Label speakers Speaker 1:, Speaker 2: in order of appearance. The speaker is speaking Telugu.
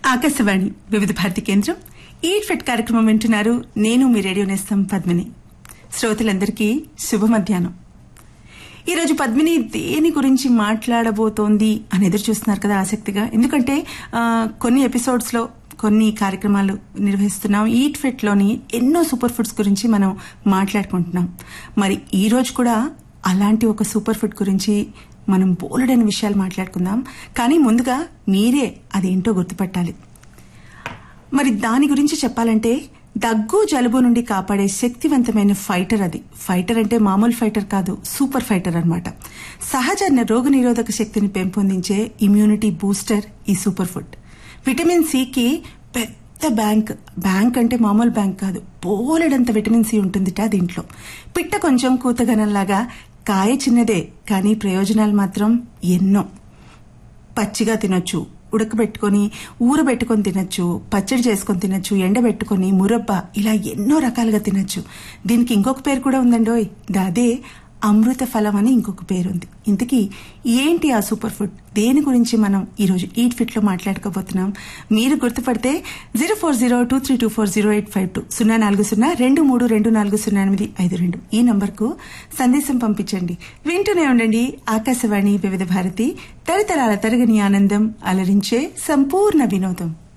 Speaker 1: ఆకాశవాణి వివిధ భారతి కేంద్రం ఈట్ ఫిట్ కార్యక్రమం వింటున్నారు నేను మీ రేడియో నేస్తం పద్మిని శ్రోతలందరికీ శుభ మధ్యాహ్నం ఈరోజు పద్మిని దేని గురించి మాట్లాడబోతోంది అని ఎదురు చూస్తున్నారు కదా ఆసక్తిగా ఎందుకంటే ఆ, కొన్ని ఎపిసోడ్స్ లో కొన్ని కార్యక్రమాలు నిర్వహిస్తున్నాం ఈట్ ఫిట్ లోని ఎన్నో సూపర్ ఫుడ్స్ గురించి మనం మాట్లాడుకుంటున్నాం మరి ఈ రోజు కూడా అలాంటి ఒక సూపర్ ఫుడ్ గురించి మనం బోలెడని విషయాలు మాట్లాడుకుందాం కానీ ముందుగా మీరే అదేంటో గుర్తుపట్టాలి మరి దాని గురించి చెప్పాలంటే దగ్గు జలుబు నుండి కాపాడే శక్తివంతమైన ఫైటర్ అది ఫైటర్ అంటే మామూలు ఫైటర్ కాదు సూపర్ ఫైటర్ అన్నమాట సహజ రోగ నిరోధక శక్తిని పెంపొందించే ఇమ్యూనిటీ బూస్టర్ ఈ సూపర్ ఫుడ్ విటమిన్ సికి పెద్ద బ్యాంక్ బ్యాంక్ అంటే మామూలు బ్యాంక్ కాదు బోలెడంత విటమిన్ సి ఉంటుందిట దీంట్లో పిట్ట కొంచెం కూతగనంలాగా కాయ చిన్నదే కానీ ప్రయోజనాలు మాత్రం ఎన్నో పచ్చిగా తినొచ్చు ఉడకబెట్టుకొని ఊరబెట్టుకొని తినొచ్చు పచ్చడి చేసుకొని తినొచ్చు ఎండబెట్టుకొని మురబ్బ ఇలా ఎన్నో రకాలుగా తినొచ్చు దీనికి ఇంకొక పేరు కూడా ఉందండోయ్ అదే అమృత ఫలం అని ఇంకొక పేరు ఉంది ఇంతకీ ఏంటి ఆ సూపర్ ఫుడ్ దేని గురించి మనం ఈరోజు ఈట్ ఫిట్ లో మాట్లాడుకోబోతున్నాం మీరు గుర్తుపడితే zero four zero two three two four zero eight five two సున్నా నాలుగు సున్నా రెండు మూడు రెండు నాలుగు సున్నా ఎనిమిది ఐదు రెండు ఈ నంబర్కు సందేశం పంపించండి వింటూనే ఉండండి ఆకాశవాణి వివిధ భారతి తరతరాల తరగని ఆనందం అలరించే సంపూర్ణ వినోదం